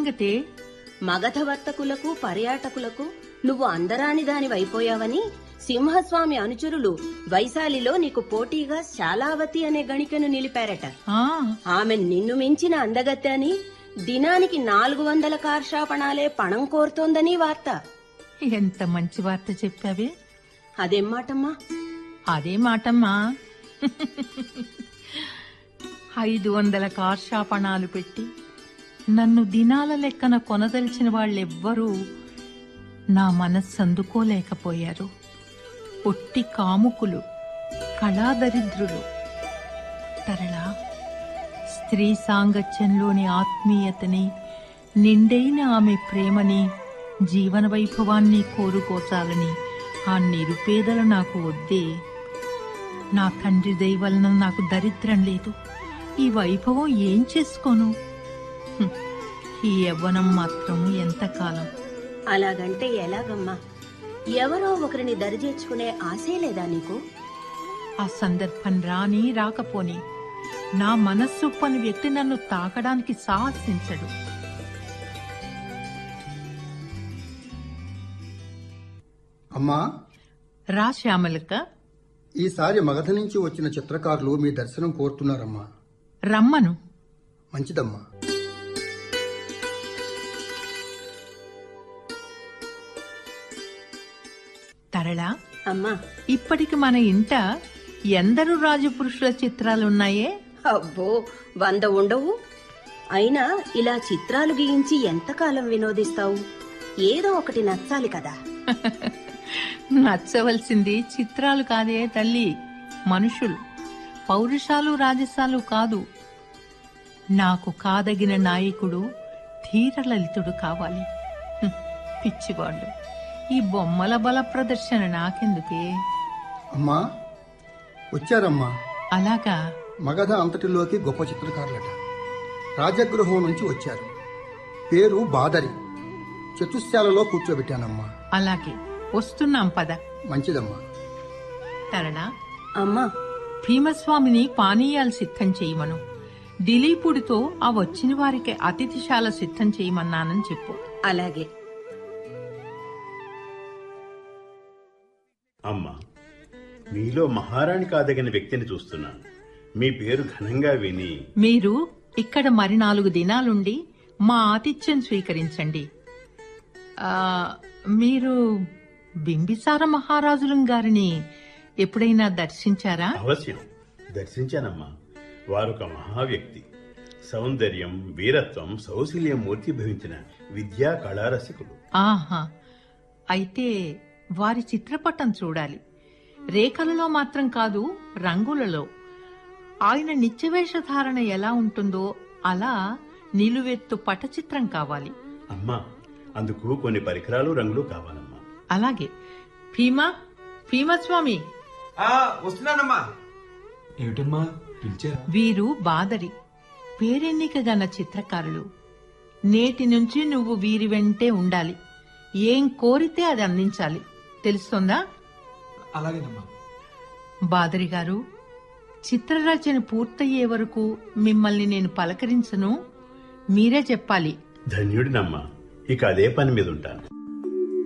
సంగతే మగధ వర్తకులకు పర్యాటకులకు నువ్వు అందరాని దానివైపోయావని సింహస్వామి అనుచరులు వైశాలిలో నీకు పోటీగా శాలావతి అనే గణికను నిలిపారట ఆ ఆమె నిన్ను మించిన అందగత్తె అని దినానికి నాలుగు వందల కార్షాపణాలే పణం కోరుతోందని వార్త ఎంత మంచి వార్త చెప్పావే అదేం మాటమ్మా అదే మాటమ్మా ఐదు వందల కార్షాపణాలు పెట్టి నన్ను దినాల లెక్కన కొనదలిచిన వాళ్ళెవ్వరూ నా మనస్సు అందుకోలేకపోయారు ఒట్టి కాముకులు కళాదరిద్రులు తరళా స్త్రీ సాంగత్యంలోని ఆత్మీయతని నిండైన ఆమె ప్రేమని జీవన వైభవాన్ని కోరుకోచాలని ఆ నిరుపేదలు నాకు వద్దే నా తండ్రి దయ వలన నాకు దరిద్రం లేదు ఈ వైభవం ఏం చేసుకోను హ్మ్. ఈ యవ్వనం మాత్రం ఎంతకాలం అలాగంటే ఎలాగమ్మా ఎవరో ఒకరిని దరిచేర్చుకునే ఆశే లేదా నీకు ఆ సందర్భం రాని రాకపోని నా మనస్సు పని వ్యక్తి నన్ను తాకడానికి సాహసించడు అమ్మా రా శ్యామలక ఈసారి మగధ నుంచి వచ్చిన చిత్రకారులు మీ దర్శనం కోరుతున్నారమ్మా రమ్మను మంచిదమ్మా తరళ అమ్మా ఇప్పటికి మన ఇంట ఎందరు రాజపురుషుల చిత్రాలున్నాయే అబ్బో వంద ఉండవు అయినా ఇలా చిత్రాలు గీయించి ఎంతకాలం వినోదిస్తావు ఏదో ఒకటి నచ్చాలి కదా నచ్చవలసింది చిత్రాలు కాదే తల్లి మనుషులు పౌరుషాలు రాజసాలు కాదు నాకు కాదగిన నాయకుడు ధీరలలితుడు కావాలి హ్మ్, పిచ్చివాళ్ళు ఈ బొమ్మల బల ప్రదర్శన నాకెందుకే అమ్మా వచ్చారమ్మా అలాగా మగధ అంతటిలోకి గొప్ప చిత్రకారులట రాజగృహం నుంచి వచ్చారు పేరు బాదరి చతుశాలలో కూర్చోబెట్టానమ్మా అలాగే వస్తున్నాం పద మంచిదమ్మా తరణ అమ్మా భీమస్వామిని పానీయాలు సిద్ధం చేయమను దిలీపుడితో ఆ వచ్చిన వారికి అతిథిశాల సిద్ధం చేయమన్నానని చెప్పు అలాగే అమ్మా మీలో మహారాణి కాదగిన వ్యక్తిని చూస్తున్నాను మీ పేరు ఘనంగా విని మీరు ఇక్కడ మరి నాలుగు దినాలుండి మా ఆతిథ్యం స్వీకరించండి ఆ, మీరు బింబిసార మహారాజులం గారిని ఎప్పుడైనా దర్శించారా అవశ్యం దర్శించానమ్మా వారొక మహా వ్యక్తి సౌందర్యం వీరత్వం సౌశల్యం మూర్తి భవించిన విద్యా కళారసికులు ఆహా అయితే వారి చిత్రపటం చూడాలి రేఖలలో మాత్రం కాదు రంగులలో ఆయన నిత్యవేషధారణ ఎలా ఉంటుందో అలా నిలువెత్తు పటచిత్రం కావాలి అమ్మా అందుకు కొన్ని పరికరాలు రంగులు కావాలమ్మా అలాగే భీమా భీమస్వామి ఆ వస్తున్నానమ్మా ఏమిటమ్మా పిలిచారా వీరు బాదరి పేరెన్నిక గల చిత్రకారులు నేటి నుంచి నువ్వు వీరి వెంటే ఉండాలి ఏం కోరితే అది అందించాలి తెలుస్తుందా అలాగేనమ్మా బాదరి గారు చిత్రరచన పూర్తయ్యే వరకు మిమ్మల్ని నేను పలకరించను మీరే చెప్పాలి ధన్యుడినమ్మా ఇక అదే పని మీద ఉంటాను